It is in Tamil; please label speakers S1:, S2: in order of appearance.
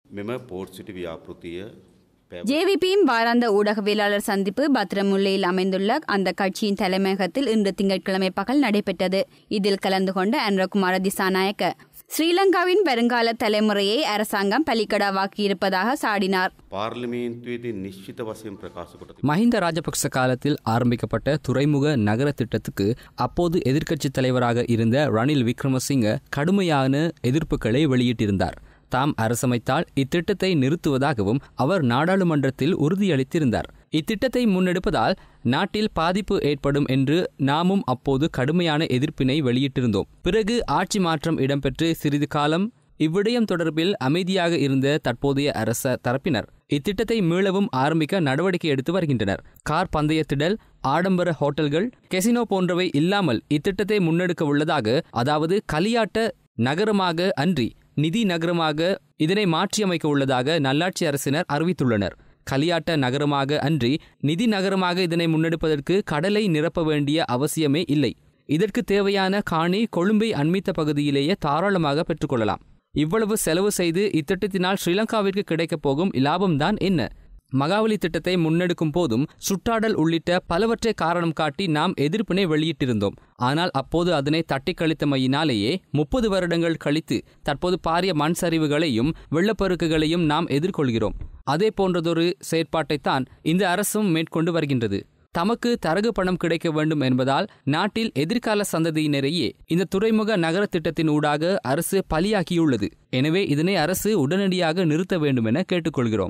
S1: මෙම පෝට් සිටි ව්‍යාපෘතිය පැව
S2: ஜேவிபியின் வாராந்த ஊடகவியலாளர் சந்திப்பு பத்ரமுல்லையில் அமைந்துள்ள அந்த கட்சியின் தலைமையகத்தில் இன்று திங்கட்கிழமை பகல் நடைபெற்றது இதில் கலந்து கொண்ட அன்ரகுமார திசாநாயக்க ஸ்ரீலங்காவின் வருங்கால தலைமுறையை அரசாங்கம் பலிக்கடாவாக்கியிருப்பதாக சாடினார்
S1: පාර්ලිමේන්තුවේදී නිශ්චිත වශයෙන් ප්‍රකාශ කොට තිබේ.
S3: மஹிந்த ராஜபக்ச காலத்தில் ஆரம்பிக்கப்பட்ட துறைமுக நகர திட்டத்துக்கு அப்போது எதிர்க்கட்சித் தலைவராக இருந்த ரணில் விக்ரமசிங்க கடுமையான எதிர்ப்புகளை வெளியிட்டிருந்தார் தாம் அரசமைத்தால் இத்திட்டத்தை நிறுத்துவதாகவும் அவர் நாடாளுமன்றத்தில் உறுதியளித்திருந்தார் இத்திட்டத்தை முன்னெடுப்பதால் நாட்டில் பாதிப்பு ஏற்படும் என்று நாமும் அப்போது கடுமையான எதிர்ப்பினை வெளியிட்டிருந்தோம் பிறகு ஆட்சி மாற்றம் இடம்பெற்று சிறிது காலம் இவ்விடயம் தொடர்பில் அமைதியாக இருந்த தற்போதைய அரச தரப்பினர் இத்திட்டத்தை மீளவும் ஆரம்பிக்க நடவடிக்கை எடுத்து வருகின்றனர் கார் பந்தயத்திடல் ஆடம்பர ஹோட்டல்கள் கெசினோ போன்றவை இல்லாமல் இத்திட்டத்தை முன்னெடுக்க உள்ளதாக அதாவது களியாட்ட நகரமாக அன்றி நிதி நகரமாக இதனை மாற்றியமைக்க உள்ளதாக நல்லாட்சி அரசினர் அறிவித்துள்ளனர் களியாட்ட நகரமாக அன்றி நிதி நகரமாக இதனை முன்னெடுப்பதற்கு கடலை நிரப்ப வேண்டிய அவசியமே இல்லை இதற்கு தேவையான காணி கொழும்பை அண்மித்த பகுதியிலேயே தாராளமாக பெற்றுக்கொள்ளலாம் இவ்வளவு செலவு செய்து இத்திட்டத்தினால் ஸ்ரீலங்காவிற்கு கிடைக்கப் போகும் லாபம்தான் என்ன மகாவலி திட்டத்தை முன்னெடுக்கும் போதும் சுட்டாடல் உள்ளிட்ட பலவற்றை காரணம் காட்டி நாம் எதிர்ப்பினை வெளியிட்டிருந்தோம் ஆனால் அப்போது அதனை தட்டி கழித்தமையினாலேயே முப்பது வருடங்கள் கழித்து தற்போது பாரிய மண் சரிவுகளையும் வெள்ளப்பெருக்குகளையும் நாம் எதிர்கொள்கிறோம் அதே போன்றதொரு செயற்பாட்டைத்தான் இந்த அரசும் மேற்கொண்டு வருகின்றது தமக்கு தரகு பணம் கிடைக்க வேண்டும் என்பதால் நாட்டில் எதிர்கால சந்ததியினரையே இந்த துறைமுக நகர திட்டத்தின் ஊடாக அரசு பலியாக்கியுள்ளது எனவே இதனை அரசு உடனடியாக நிறுத்த வேண்டும் என கேட்டுக்கொள்கிறோம்